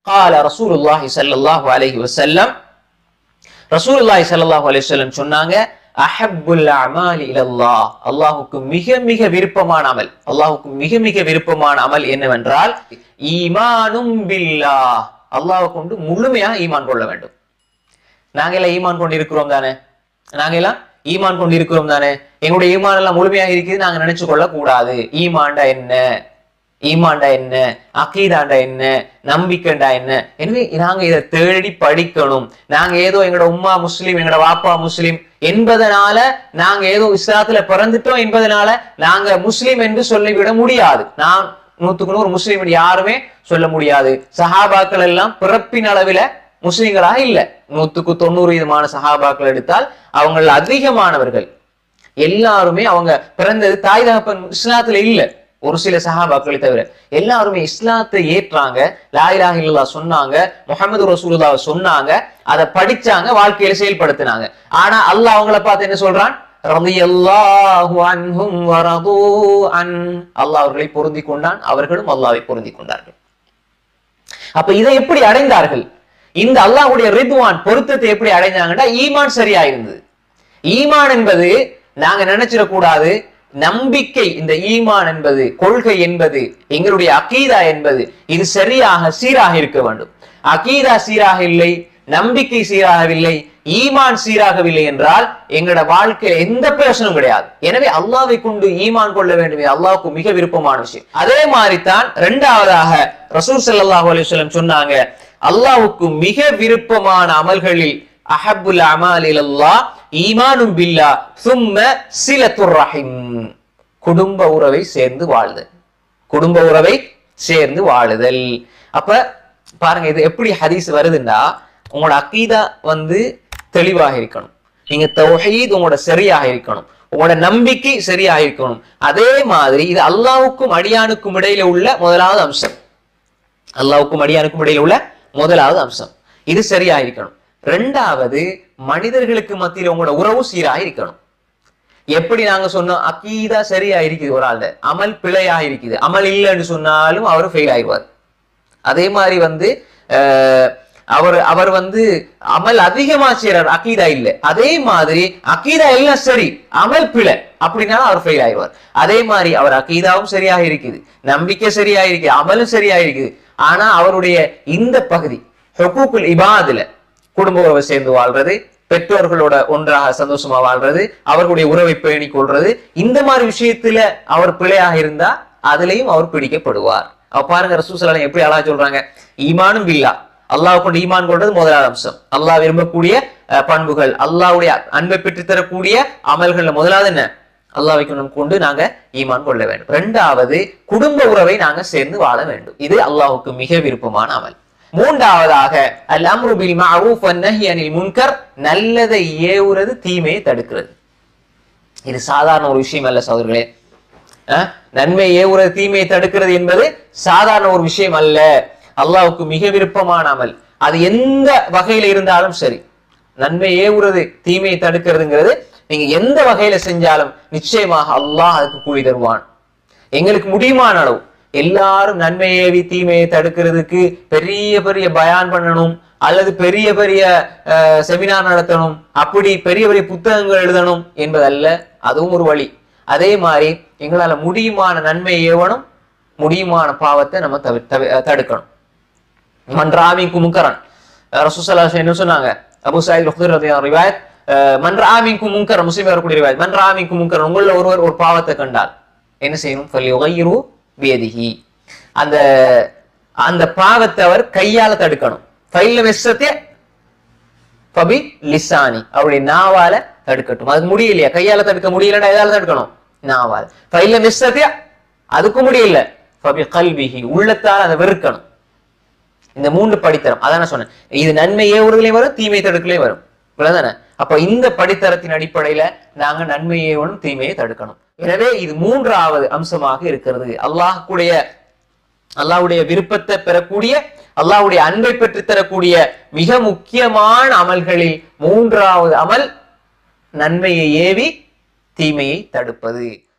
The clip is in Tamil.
قال رسول الله صلى الله عليه وسلم ரசூலுல்லாஹி ஸல்லல்லாஹு அலைஹி வஸல்லம் சொன்னாங்க அஹப்புல் அமாலி இலல்லாஹ் அல்லாஹ்வுக்கு மிக மிக விருப்பமான அமல் அல்லாஹ்வுக்கு மிக மிக விருப்பமான அமல் என்னவென்றால் ஈமானும் பில்லாஹ் அல்லாஹ்வை கொண்டு முழுமையாக ஈமான் கொள்ள வேண்டும் நாங்க எல்லாம் ஈமான் கொண்டு இருக்கிறோம் தானே நாங்க எல்லாம் ஈமான் கொண்டு இருக்கிறோம் தானே எங்களுடைய ஈமான் எல்லாம் முழுமையாக இருக்குது நாங்க நினைச்சு கொள்ள கூடாது ஈமான்டா என்ன ஈமான்டா என்ன அக்கீதாண்டா என்ன நம்பிக்கைண்டா என்ன எனவே நாங்க இதை தேடி படிக்கணும் நாங்க ஏதோ எங்களோட உம்மா முஸ்லீம் எங்களோட வாப்பா முஸ்லீம் என்பதனால நாங்க ஏதோ இஸ்லாத்துல பிறந்துட்டோம் என்பதனால நாங்க முஸ்லீம் என்று சொல்லிவிட முடியாது நான் நூத்துக்கு நூறு முஸ்லீம் என்று யாருமே சொல்ல முடியாது சஹாபாக்கள் எல்லாம் பிறப்பின் அளவில முஸ்லிம்களாக இல்ல நூத்துக்கு தொண்ணூறு விதமான சஹாபாக்கள் எடுத்தால் அவங்கள அதிகமானவர்கள் எல்லாருமே அவங்க பிறந்தது தாய் தகப்பன் இஸ்லாத்துல இல்ல ஒரு சில சஹாபாக்களை தவிர எல்லாருமே இஸ்லாத்தை ஏற்றாங்க லா இலாஹ இல்லல்லாஹ் சொன்னாங்க முஹம்மது ரசூலுல்லாஹ் சொன்னாங்க அதை படிச்சாங்க வாழ்க்கையில செயல்படுத்தினாங்க ஆனா அல்லாஹ் அவங்கள பார்த்து என்ன சொல்றான் ரலியல்லாஹு அன்ஹும் வரது அன் அல்லாஹ் அவர்களை பொருந்தி கொண்டான் அவர்களும் அல்லாஹ்வை பொருந்தி கொண்டார்கள் அப்ப இதை எப்படி அடைந்தார்கள் இந்த அல்லாஹ்வுடைய ரிதுவான் பொருத்தத்தை எப்படி அடைஞ்சாங்கன்னா ஈமான் சரியா இருந்தது ஈமான் என்பது நாங்க நினைச்சிடக்கூடாது நம்பிக்கை இந்த ஈமான் என்பது கொள்கை என்பது எங்களுடைய அகீதா என்பது இது சரியாக சீராக இருக்க வேண்டும் அகீதா சீராக இல்லை நம்பிக்கை சீராகவில்லை ஈமான் சீராகவில்லை என்றால் எங்களோட வாழ்க்கையில எந்த பிரச்சனையும் கிடையாது எனவே அல்லாவை கொண்டு ஈமான் கொள்ள வேண்டும் இது அல்லாவுக்கு மிக விருப்பமான விஷயம் அதே மாதிரி தான் இரண்டாவதாக ரசூல் ஸல்லல்லாஹு அலைஹி வஸல்லம் சொன்னாங்க அல்லாஹ்வுக்கு மிக விருப்பமான அமல்களில் அஹப்புல் அமால் இலல்லாஹ் ஈமானும் பில்லா சும்ம சிலத்துர் ரஹிம் குடும்ப உறவை சேர்ந்து வாழுதல் குடும்ப உறவை சேர்ந்து வாழுதல் அப்ப பாருங்க இது எப்படி ஹதீஸ் வருதுன்னா உங்களோட அக்கீதா வந்து தெளிவாக இருக்கணும் நீங்க தௌஹீத் உங்களோட சரியாக இருக்கணும் உங்களோட நம்பிக்கை சரியாக இருக்கணும் அதே மாதிரி இது அல்லாவுக்கும் அடியானுக்கும் இடையில உள்ள முதலாவது அம்சம் அல்லாவுக்கும் அடியானுக்கும் இடையில உள்ள முதலாவது அம்சம் இது சரியா இருக்கணும் ரெண்டாவது மனிதர்களுக்கு மத்தியில உங்களோட உறவு சீராக இருக்கணும் எப்படி நாங்க சொன்னோம் அக்கீதா சரியா இருக்குது ஒரு ஆள் அமல் பிழையா இருக்குது அமல் இல்லைன்னு சொன்னாலும் அவர் ஃபெயில் ஆயிடுவார் அதே மாதிரி வந்து அஹ், அவர் அவர் வந்து அமல் அதிகமா செய்யறார் அக்கீதா இல்ல அதே மாதிரி அக்கீதா எல்லாம் சரி அமல் பிழை அப்படின்னாலும் அவர் ஃபெயில் ஆயிடுவார் அதே மாதிரி அவர் அக்கீதாவும் சரியாக இருக்குது நம்பிக்கை சரியா இருக்குது அமலும் சரியா இருக்குது ஆனா அவருடைய இந்த பகுதி ஹுகூக்குல் இபாதுல குடும்ப உறவை சேர்ந்து வாழ்றது பெற்றோர்களோட ஒன்றாக சந்தோஷமா வாழ்றது அவர்களுடைய உறவை பேணிக் கொள்றது இந்த மாதிரி விஷயத்துல அவர் பிழையாக இருந்தா அதுலயும் அவர் பிடிக்கப்படுவார் அவ பாருங்க ரசூசலாம் எப்படி அழகா சொல்றாங்க ஈமானும் பில்லா அல்லாஹ் கொண்டு ஈமான் கொள்றது முதலாவது அம்சம் அல்லாஹ் விரும்பக்கூடிய அஹ், பண்புகள் அல்லாஹ்வுடைய அன்பை பெற்று தரக்கூடிய அமல்கள்ல முதலாவது என்ன அல்லாஹ்வை கொண்டு கொண்டு நாங்க ஈமான் கொள்ள வேண்டும் இரண்டாவது குடும்ப உறவை நாங்க சேர்ந்து வாழ வேண்டும் இது அல்லாஹ்வுக்கு மிக விருப்பமான அமல் மூன்றாவதாக அல் அம்ரு பில் மஅரூஃப் வன் நஹி அனில் முன்கர் நல்லதை ஏவுறது தீமையை தடுக்கிறது இது சாதாரண ஒரு விஷயம் அல்ல சகோதரர்களே அஹ், நன்மை ஏவுறது தீமையை தடுக்கிறது என்பது சாதாரண ஒரு விஷயம் அல்ல அல்லாஹ்வுக்கு மிக விருப்பமான அமல் அது எந்த வகையில இருந்தாலும் சரி நன்மை ஏவுறது தீமையை தடுக்கிறதுங்கிறது நீங்க எந்த வகையில செஞ்சாலும் நிச்சயமாக அல்லாஹ் அதுக்கு கூலி தருவான் எங்களுக்கு முடியுமான அளவு எல்லாரும் நன்மை ஏவி தீமையை தடுக்கிறதுக்கு பெரிய பெரிய பயான் பண்ணணும் அல்லது பெரிய பெரிய அஹ், செமினார் நடத்தணும் அப்படி பெரிய பெரிய புத்தகங்கள் எழுதணும் என்பதல்ல அதுவும் ஒரு வழி அதே மாதிரி எங்களால முடியுமான நன்மை ஏவணும் முடியுமான பாவத்தை நம்ம தவி- தவி- அஹ், தடுக்கணும் மன்றாமி குமுக்கரன் ரசூசல்லா என்ன சொன்னாங்க அபு சாயித் ரஹ்துர் ரலியல்லாஹு ரிவாயத் அஹ், மன்றாமிக்கு முங்கர் முஸ்லிம் வரக்கூடிய ரிவாயத் மன்றாமிக்கு முங்கர் உங்கள ஒருவர் ஒரு பாவத்தை கண்டால் என்ன செய்யணும் ஃபல்யுகையிரு பியதிஹி அந்த அந்த பாவத்தை அவர் கையால தடுக்கணும் ஃபைல்ல வெஸ்ஸத்தே பபி லிசானி அவருடைய நாவால தடுக்கட்டும் அது முடியலையா கையால தடுக்க முடியலன்னா எதால தடுக்கணும் நாவால் ஃபைல்ல மிஸ்ஸத்தே அதுக்கும் முடியல பபி கல்விஹி உள்ளத்தால் அதை வெறுக்கணும் இந்த மூன்று படித்தரம் அதான் நான் சொன்னேன் இது நன்மை ஏவுறதுலயும் வரும் தீமை தடுக்கலையும் வரும் இவ்வளவுதானே அப்ப இந்த படித்தரத்தின் அடிப்படையில நாங்க நன்மை ஏவணும் தீமையை தடுக்கணும் எனவே இது மூன்றாவது அம்சமாக இருக்கிறது அல்லாஹ்வுடைய அல்லாஹ்வுடைய விருப்பத்தை பெறக்கூடிய அல்லாஹ்வுடைய அன்பை பெற்றுத் தரக்கூடிய மிக முக்கியமான அமல்களில் மூன்றாவது அமல் நன்மையை ஏவி தீமையை தடுப்பது